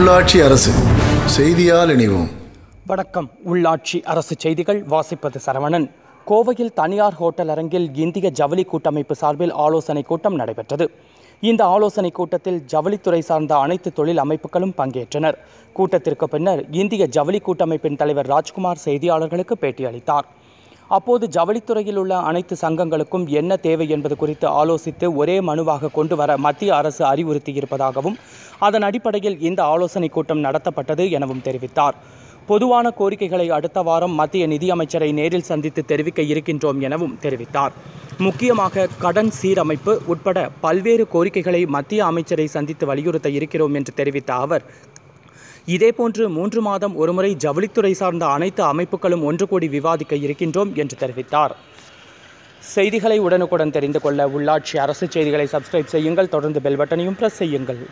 உள்ளாட்சி அரசு செய்தியால் இணைவோம் வணக்கம் உள்ளாட்சி அரசு செய்திகள் வாசிப்பது சரவணன் கோவையில் தனியார் ஹோட்டல் அரங்கில் இந்திய ஜவுளி கூட்டமைப்பு சார்பில் ஆலோசனை கூட்டம் நடைபெற்றது இந்த ஆலோசனை கூட்டத்தில் ஜவுளித்துறை சார்ந்த அனைத்து தொழில் அமைப்புகளும் பங்கேற்றனர் கூட்டத்திற்கு பின்னர் இந்திய ஜவுளி கூட்டமைப்பின் தலைவர் ராஜ்குமார் செய்தியாளர்களுக்கு பேட்டியளித்தார் அப்போது ஜவுளித்துறையில் உள்ள அனைத்து சங்கங்களுக்கும் என்ன தேவை என்பது குறித்து ஆலோசித்து ஒரே மனுவாக கொண்டு வர மத்திய அரசு அறிவுறுத்தியிருப்பதாகவும் அதன் அடிப்படையில் இந்த ஆலோசனை கூட்டம் நடத்தப்பட்டது எனவும் தெரிவித்தார் பொதுவான கோரிக்கைகளை அடுத்த வாரம் மத்திய நிதியமைச்சரை நேரில் சந்தித்து தெரிவிக்க இருக்கின்றோம் எனவும் தெரிவித்தார் முக்கியமாக கடன் சீரமைப்பு உட்பட பல்வேறு கோரிக்கைகளை மத்திய அமைச்சரை சந்தித்து வலியுறுத்த இருக்கிறோம் என்று தெரிவித்த அவர் இதேபோன்று மூன்று மாதம் ஒருமுறை ஜவுளித்துறை சார்ந்த அனைத்து அமைப்புகளும் ஒன்று கூடி விவாதிக்க இருக்கின்றோம் என்று தெரிவித்தார் செய்திகளை உடனுக்குடன் தெரிந்து கொள்ள உள்ளாட்சி அரசு செய்திகளை சப்ஸ்கிரைப் செய்யுங்கள் தொடர்ந்து பெல் பட்டனையும் பிரஸ் செய்யுங்கள்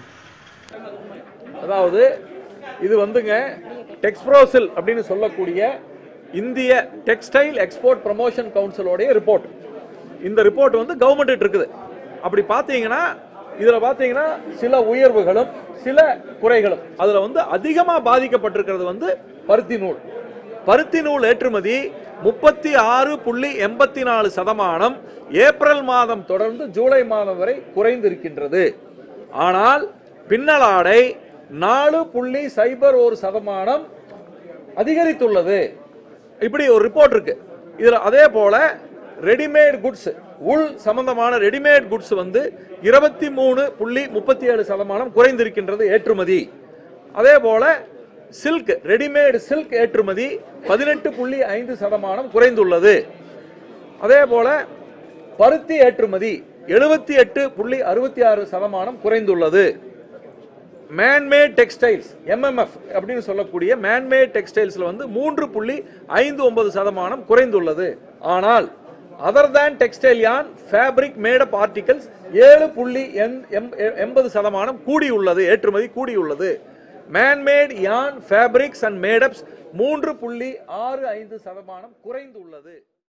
அதாவது இது வந்துங்க டெக்ஸ்ப்ரோசில் அப்படின்னு சொல்லக்கூடிய இந்திய டெக்ஸ்டைல் எக்ஸ்போர்ட் ப்ரமோஷன் கவுன்சிலோடைய ரிப்போர்ட் இந்த ரிப்போர்ட் வந்து கவர்மெண்ட் இருக்குது அப்படி பார்த்தீங்கன்னா இதில் பார்த்தீங்கன்னா சில உயர்வுகளும் சில குறைகளும் அதில் வந்து அதிகமாக பாதிக்கப்பட்டிருக்கிறது வந்து பருத்தி நூல் பருத்தி நூல் ஏற்றுமதி முப்பத்தி ஆறு புள்ளி எண்பத்தி நாலு சதமானம் ஏப்ரல் மாதம் தொடர்ந்து ஜூலை மாதம் வரை குறைந்திருக்கின்றது ஆனால் பின்னலாடை நாலு புள்ளி சைபர் ஒரு சதமானம் அதிகரித்துள்ளது இப்படி ஒரு ரிப்போர்ட் இருக்கு இதுல அதே போல ரெடிமேட் குட்ஸ் உள் சம்பந்தமான ரெடிமேட் குட்ஸ் வந்து இருபத்தி மூணு புள்ளி முப்பத்தி ஏழு சதமானம் குறைந்திருக்கின்றது ஏற்றுமதி அதே போல சில்க் ரெடிமேட் சில்க் ஏற்றுமதி பதினெட்டு புள்ளி ஐந்து சதமானம் குறைந்துள்ளது அதே போல பருத்தி ஏற்றுமதி எழுபத்தி எட்டு புள்ளி அறுபத்தி ஆறு சதமானம் குறைந்துள்ளது மேன்மேட் டெக்ஸ்டைல்ஸ் எம்எம்எஃப் அப்படின்னு சொல்லக்கூடிய மேன்மேட் டெக்ஸ்டைல்ஸ்ல வந்து மூன்று புள்ளி ஐந்து ஒன்பது சதமானம் குறைந்துள்ளது ஆனால் other than textile yarn fabric made up articles ஏழு புள்ளி எண்- எம்- எண்பது சதமானம் கூடியுள்ளது ஏற்றுமதி கூடியுள்ளது manmade yarn fabrics and made ups மூன்று புள்ளி ஆறு ஐந்து சதமானம் குறைந்துள்ளது